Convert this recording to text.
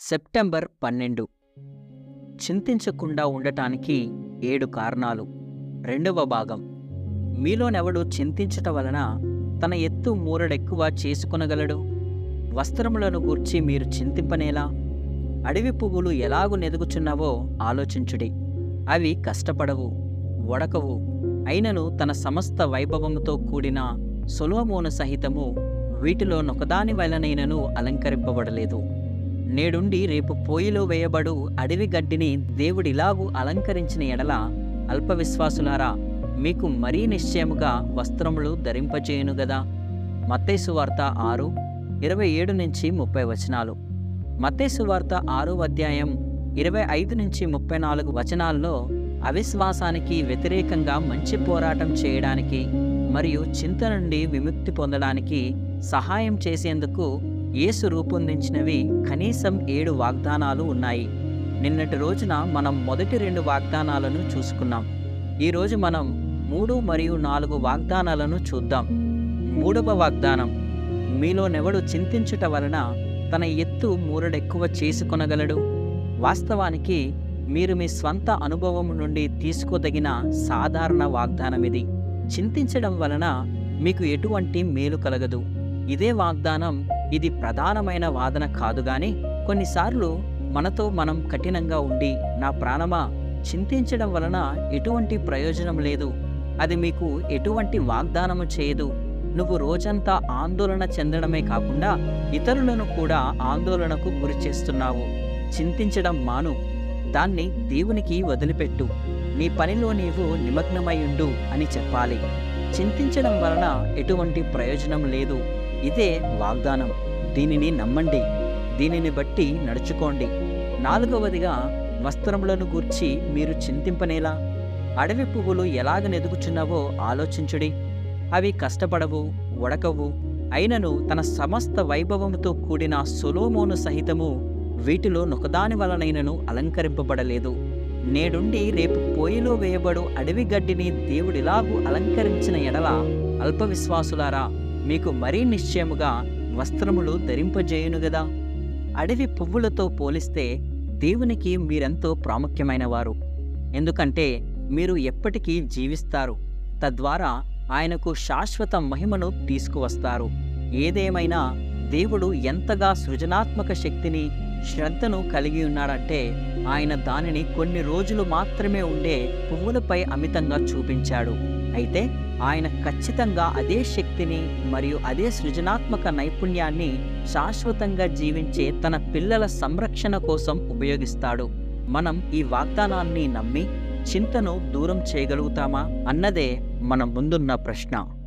September పన్నెండు చింతించకుండా ఉండటానికి ఏడు కారణాలు రెండవ భాగం మీలోనెవడు చింతించట వలన తన ఎత్తు మూరడెక్కువ చేసుకొనగలడు వస్త్రములను గూర్చి మీరు చింతింపనేలా అడవి పువ్వులు ఎలాగు నెదుగుచున్నావో ఆలోచించుడి అవి కష్టపడవు వడకవు అయినను తన సమస్త వైభవముతో కూడిన సొలోమోను సహితము వీటిలో నొకదాని వలనైనను అలంకరింపబడలేదు నేడుండి రేపు పోయిలో వేయబడు అడవి గడ్డిని దేవుడిలాగు అలంకరించిన ఎడల అల్ప విశ్వాసులారా మీకు మరీ నిశ్చయముగా వస్త్రములు ధరింపజేయును గదా మత్తేసు వార్త ఆరు ఇరవై ఏడు నుంచి ముప్పై వచనాలు మత్తేసు వార్త ఆరో అధ్యాయం ఇరవై ఐదు నుంచి ముప్పై నాలుగు వచనాల్లో అవిశ్వాసానికి వ్యతిరేకంగా మంచి పోరాటం చేయడానికి మరియు చింత నుండి విముక్తి పొందడానికి సహాయం చేసేందుకు యేసు రూపొందించినవి కనీసం ఏడు వాగ్దానాలు ఉన్నాయి నిన్నటి రోజున మనం మొదటి రెండు వాగ్దానాలను చూసుకున్నాం ఈరోజు మనం మూడు మరియు నాలుగు వాగ్దానాలను చూద్దాం మూడవ వాగ్దానం మీలోనెవడు చింతించుట వలన తన ఎత్తు మూరడెక్కువ చేసుకొనగలడు వాస్తవానికి మీరు మీ స్వంత అనుభవం నుండి తీసుకోదగిన సాధారణ వాగ్దానం ఇది చింతించడం వలన మీకు ఎటువంటి మేలు కలగదు ఇదే వాగ్దానం ఇది ప్రధానమైన వాదన కాదు గాని కొన్నిసార్లు మనతో మనం కఠినంగా ఉండి నా ప్రాణమా చింతించడం వలన ఎటువంటి ప్రయోజనం లేదు అది మీకు ఎటువంటి వాగ్దానము చేయదు నువ్వు రోజంతా ఆందోళన చెందడమే కాకుండా ఇతరులను కూడా ఆందోళనకు గురి చేస్తున్నావు చింతించడం మాను దాన్ని దేవునికి వదిలిపెట్టు నీ పనిలో నీవు నిమగ్నమయ్యుండు అని చెప్పాలి చింతించడం వలన ఎటువంటి ప్రయోజనం లేదు ఇదే వాగ్దానం దీనిని నమ్మండి దీనిని బట్టి నడుచుకోండి నాలుగవదిగా వస్త్రములను గూర్చి మీరు చింతింపనేలా అడవి పువ్వులు ఎలాగ నెదుగుచున్నావో ఆలోచించుడి అవి కష్టపడవు వడకవు అయినను తన సమస్త వైభవముతో కూడిన సొలోమోను సహితము వీటిలో నొకదాని వలనైనను అలంకరింపబడలేదు నేడుండి రేపు పోయిలో వేయబడు అడవి గడ్డిని దేవుడిలాగు అలంకరించిన ఎడల అల్ప విశ్వాసులారా మీకు మరీ నిశ్చయముగా వస్త్రములు ధరింపజేయును గదా అడవి పువ్వులతో పోలిస్తే దేవునికి మీరెంతో ప్రాముఖ్యమైన వారు ఎందుకంటే మీరు ఎప్పటికీ జీవిస్తారు తద్వారా ఆయనకు శాశ్వత మహిమను తీసుకువస్తారు ఏదేమైనా దేవుడు ఎంతగా సృజనాత్మక శక్తిని శ్రద్ధను కలిగి ఉన్నాడంటే ఆయన దానిని కొన్ని రోజులు మాత్రమే ఉండే పువ్వులపై అమితంగా చూపించాడు అయితే ఆయన ఖచ్చితంగా అదే శక్తిని మరియు అదే సృజనాత్మక నైపుణ్యాన్ని శాశ్వతంగా జీవించే తన పిల్లల సంరక్షణ కోసం ఉపయోగిస్తాడు మనం ఈ వాగ్దానాన్ని నమ్మి చింతను దూరం చేయగలుగుతామా అన్నదే మన ముందున్న ప్రశ్న